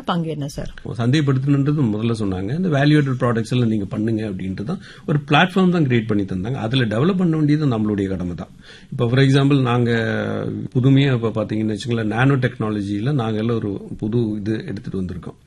பங்கு என்ன சார் சந்தைப்படுத்தணுன்றது முதல்ல சொன்னாங்க இந்த வேல்யூட்டட் ப்ராடக்ட்ஸ் எல்லாம் நீங்க பண்ணுங்க அப்படின்ட்டு தான் ஒரு பிளாட்ஃபார்ம் தான் கிரியேட் பண்ணி தந்தாங்க அதுல டெவலப் பண்ண வேண்டியது நம்மளுடைய கடமை தான் இப்போ ஃபார் எக்ஸாம்பிள் நாங்க புதுமையா இப்போ பாத்தீங்கன்னு வச்சுங்களேன் நானோ டெக்னாலஜியில நாங்க எல்லாம் ஒரு புது இது எடுத்துட்டு வந்திருக்கோம்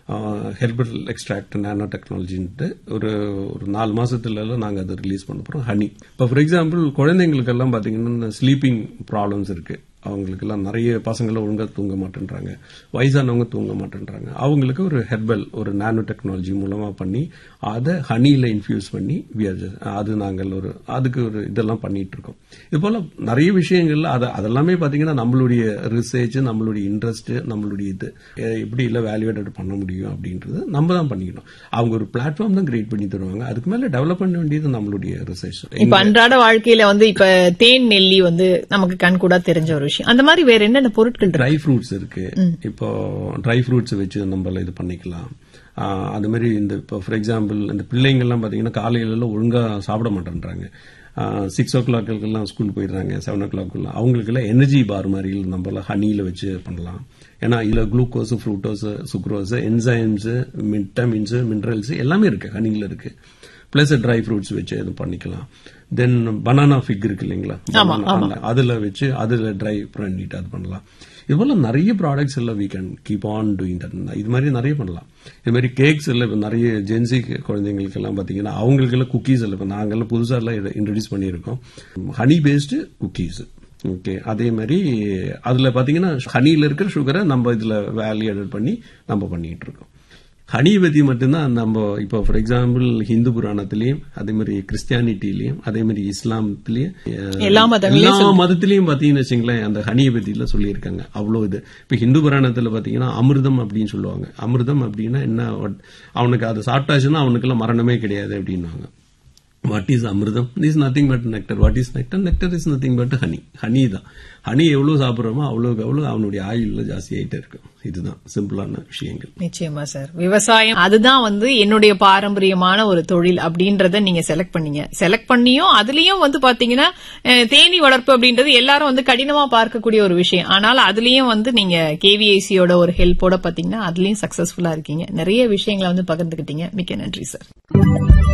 ஹெர்பல் எக்ஸ்ட்ராக்ட் நானோ டெக்னாலஜின்ட்டு ஒரு ஒரு நாலு மாசத்துல எல்லாம் நாங்க அதை ரிலீஸ் பண்ண போறோம் ஹனி இப்போ ஃபார் எக்ஸாம்பிள் குழந்தைங்களுக்கெல்லாம் பாத்தீங்கன்னா ஸ்லீப்பிங் ப்ராப்ளம்ஸ் இருக்கு அவங்களுக்கெல்லாம் நிறைய பசங்களை ஒழுங்கா தூங்க மாட்டேன்றாங்க வயசானவங்க தூங்க மாட்டேன்றாங்க அவங்களுக்கு ஒரு ஹெர்பல் ஒரு நானோ டெக்னாலஜி மூலமா பண்ணி அதை ஹனியில இன்ஃபியூஸ் பண்ணி we are just- அது நாங்கள் ஒரு அதுக்கு ஒரு இதெல்லாம் பண்ணிட்டு இருக்கோம் இது போல நிறைய விஷயங்கள்ல அதை அதெல்லாமே பாத்தீங்கன்னா நம்மளுடைய ரிசர்ச் நம்மளுடைய இன்ட்ரெஸ்ட் நம்மளுடைய இது அஹ் எப்படி இல்ல வேல்யூவேட்டட் பண்ண முடியும் அப்படின்றது நம்ம தான் பண்ணிக்கணும் அவங்க ஒரு பிளாட்ஃபார்ம் தான் கிரியேட் பண்ணி தருவாங்க அதுக்கு மேல டெவலப் பண்ண வேண்டியது நம்மளுடைய ரிசர்ச் இப்ப அன்றாட வாழ்க்கையில வந்து இப்ப தேன் நெல்லி வந்து நமக்கு கண் கூட தெரிஞ்ச ஒரு விஷயம் அந்த மாதிரி வேற என்னென்ன பொருட்கள் இருக்கு ட்ரை ஃப்ரூட்ஸ் இருக்கு இப்போ ட்ரை ஃப்ரூட்ஸ் வச்சு நம்ம இது பண்ணிக்கலாம் ஆஹ் அது மாதிரி இந்த இப்போ ஃபார் எக்ஸாம்பிள் இந்த பிள்ளைங்கள்லாம் பார்த்தீங்கன்னா காலையில எல்லாம் ஒழுங்கா சாப்பிட மாட்டேன்றாங்க சிக்ஸ் ஓ கிளாக்கெல்லாம் ஸ்கூல் போயிடுறாங்க செவன் ஓ கிளாக்குள்ள அவங்களுக்கெல்லாம் எனர்ஜி பார் மாதிரி நம்ம ஹனியில் வச்சு பண்ணலாம் ஏன்னா இதுல glucose fructose sucrose enzymes vitamins minerals எல்லாமே இருக்கு ஹனியில் இருக்கு பிளஸ் ட்ரை ஃப்ரூட்ஸ் வச்சு இது பண்ணிக்கலாம் தென் பனானா ஃபிக் இருக்கு இல்லைங்களா banana, அந்த- அதுல வச்சு அதுல ட்ரை பண்ணிட்டு அது பண்ணலாம் இது போல நிறைய ப்ராடக்ட்ஸ் எல்லாம் we can keep on doing that இது மாதிரி நிறைய பண்ணலாம் இது மாதிரி கேக்ஸ் எல்லாம் இப்ப நிறைய ஜென்சி குழந்தைங்களுக்கு எல்லாம் பாத்தீங்கன்னா அவங்களுக்கு எல்லாம் குக்கீஸ் எல்லாம் இப்ப நாங்கெல்லாம் புதுசா எல்லாம் இன்ட்ரடியூஸ் பண்ணியிருக்கோம் ஹனி பேஸ்டு குக்கீஸ் ஓகே அதே மாதிரி அதுல பாத்தீங்கன்னா ஹனியில இருக்கிற சுகரை நம்ம இதுல வேல்யூ ஆட் பண்ணி நம்ம பண்ணிட்டு இருக்கோம் ஹனி பத்தி மட்டும்தான் நம்ம இப்போ ஃபார் எக்ஸாம்பிள் ஹிந்து புராணத்திலயும் அதே மாதிரி கிறிஸ்டியானிட்டிலயும் அதே மாதிரி இஸ்லாமத்திலயும் அஹ், எல்லா மதங்களையும் எல்லா மதத்திலயும் பாத்தீங்கன்னு வச்சுங்களேன் அந்த ஹனியை பத்தி எல்லாம் சொல்லியிருக்காங்க அவ்வளவு இது இப்ப ஹிந்து புராணத்துல பாத்தீங்கன்னா அமிர்தம் அப்படின்னு சொல்லுவாங்க அமிர்தம் அப்படின்னா என்ன அவனுக்கு அதை சாப்பிட்டாச்சுன்னா அவனுக்கெல்லாம் மரணமே கிடையாது அப்படின்னுவாங்க வாட் இஸ் அமிர்தம் is nothing but nectar what is nectar nectar is nothing but honey honey தான் ஹனி எவ்வளவு சாப்பிடுறோமோ அவ்வளவுக்கு அவ்வளவு அவனுடைய ஆயுள்ல ஜாஸ்தி ஆயிட்டே இருக்கும் இதுதான் சிம்பிளான விஷயங்கள் நிச்சயமா சார் விவசாயம் அதுதான் வந்து என்னுடைய பாரம்பரியமான ஒரு தொழில் அப்படின்றத நீங்க செலக்ட் பண்ணீங்க செலக்ட் பண்ணியும் அதுலயும் வந்து பாத்தீங்கன்னா அஹ், தேனீ வளர்ப்பு அப்படின்றது எல்லாரும் வந்து கடினமா பார்க்கக்கூடிய ஒரு விஷயம் ஆனால் அதுலயும் வந்து நீங்க கேவிஐசியோட ஒரு ஹெல்ப்போட பாத்தீங்கன்னா அதுலயும் சக்சஸ்ஃபுல்லா இருக்கீங்க நிறைய விஷயங்களை வந்து பகிர்ந்துக்கிட்டீங்க மிக்க நன்றி சார்